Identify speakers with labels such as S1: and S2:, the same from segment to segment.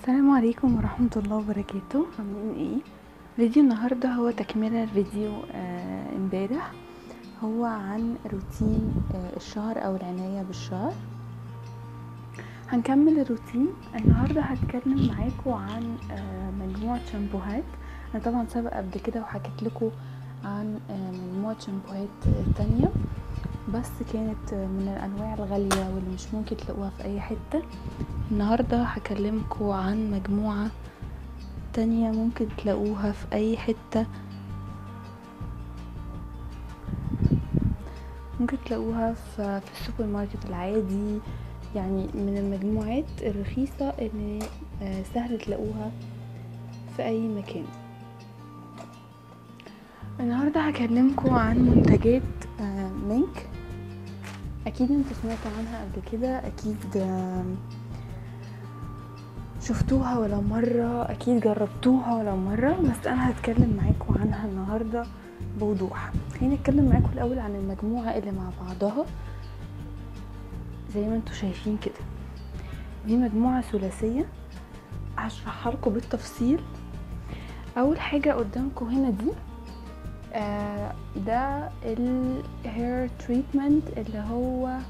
S1: السلام عليكم ورحمة الله وبركاته عاملين ايه فيديو النهاردة هو تكملة الفيديو آه، امبارح هو عن روتين آه، الشعر او العناية بالشعر هنكمل الروتين النهاردة هتكلم معاكم عن آه، مجموعة شامبوهات انا طبعا سبق قبل كده وحكيت لكم عن آه، مجموعة شامبوهات آه، تانية بس كانت آه، من الانواع الغالية واللي مش ممكن تلاقوها في اي حتة النهاردة هكلمكم عن مجموعة تانية ممكن تلاقوها في أي حتة ممكن تلاقوها في في السوبر ماركت العادي يعني من المجموعات الرخيصة اللي آه، سهل تلاقوها في أي مكان النهاردة هكلمكم عن منتجات آه، مينك أكيد انتوا سمعتوا عنها قبل كده أكيد آم، شفتوها ولا مرة أكيد جربتوها ولا مرة بس أنا هتكلم معاكم عنها النهاردة بوضوح خليني أتكلم معاكم الأول عن المجموعة اللي مع بعضها زي ما انتوا شايفين كده دي مجموعة ثلاثية هشرحها لكم بالتفصيل أول حاجة قدامكم هنا دي آه ده الهير تريتمنت اللي هو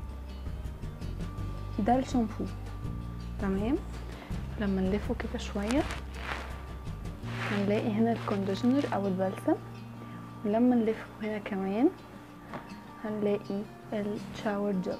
S1: ده الشامبو تمام لما نلفه كده شوية هنلاقي هنا الكونديشنر او البلسم ولما نلفه هنا كمان هنلاقي الشاور جل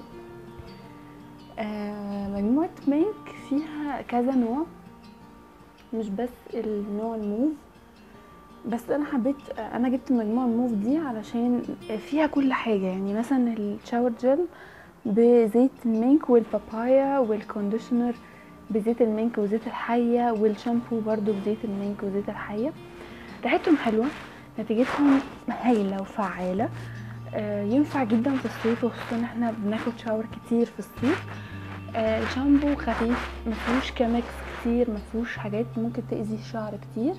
S1: آه مجموعة مينك فيها كذا نوع مش بس النوع الموف بس انا حبيت انا جبت المجموعة الموف دي علشان فيها كل حاجة يعني مثلا الشاور جل بزيت المينك والبابايا والكونديشنر بزيت المينك وزيت الحية والشامبو برضو بزيت المينك وزيت الحية ريحتهم حلوة نتيجتهم هايلة وفعالة آه، ينفع جدا في الصيف وخصوصا ان احنا بناخد شاور كتير في الصيف آه، الشامبو خفيف مفيهوش كيميكس كتير مفيهوش حاجات ممكن تأذي الشعر كتير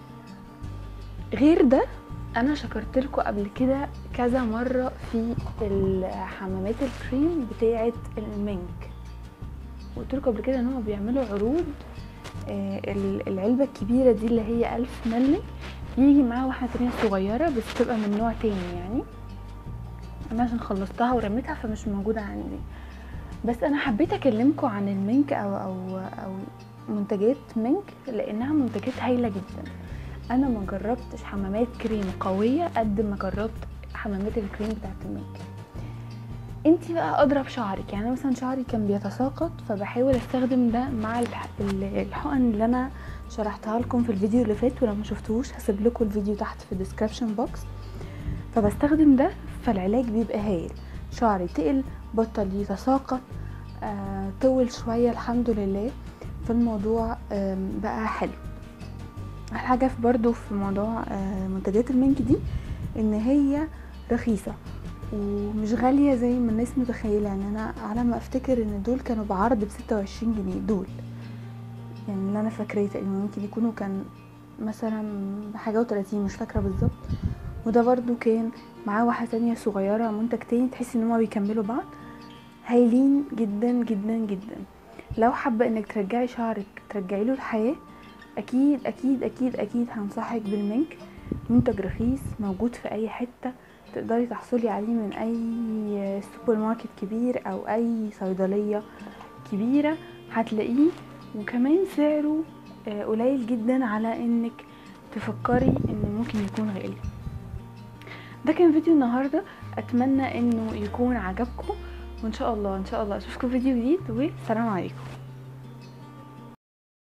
S1: غير ده انا شكرت لكم قبل كده كذا مرة في الحمامات الكريم بتاعة المينك قلت لكم قبل كده ان هم بيعملوا عروض آه، ال- العلبة الكبيرة دي اللي هي ألف ملي يجي معاها واحدة تانية صغيرة بس تبقى من نوع تاني يعني انا عشان خلصتها ورميتها فمش موجودة عندي بس انا حبيت اكلمكم عن المينك او او او منتجات مينك لانها منتجات هايلة جدا انا ما جربتش حمامات كريم قوية قد ما جربت حمامات الكريم بتاعت المينك انتي بقى اضرب شعرك يعني أنا مثلا شعري كان بيتساقط فبحاول استخدم ده مع الح- ال- الحقن اللي انا شرحتها لكم في الفيديو اللي فات ولو ما شفتوهوش هسيب لكم الفيديو تحت في الديسكربشن بوكس فبستخدم ده فالعلاج بيبقى هايل شعري تقل بطل يتساقط آه طول شوية الحمد لله فالموضوع آم، بقى حلو حاجة في برضو في موضوع آه منتجات المينك دي ان هي رخيصة ومش غالية زي ما الناس متخيلة يعني انا على ما افتكر ان دول كانوا بعرض بستة وعشرين جنيه دول يعني اللي انا فاكراه تقريبا ممكن يكونوا كان مثلا حاجة وتلاتين مش فاكرة بالظبط وده برضو كان معاه واحدة تانية صغيرة منتج تاني تحس ان هما بيكملوا بعض هايلين جدا جدا جدا لو حابة انك ترجعي شعرك ترجعي له الحياة اكيد اكيد اكيد اكيد هنصحك بالمنك منتج رخيص موجود في اي حتة تقدري تحصلي عليه من اي سوبر ماركت كبير او اي صيدلية كبيرة هتلاقيه وكمان سعره آه، قليل جدا على انك تفكري ان ممكن يكون غالي ده كان فيديو النهاردة اتمنى انه يكون عجبكم وان شاء الله ان شاء الله اشوفكم فيديو جديد والسلام عليكم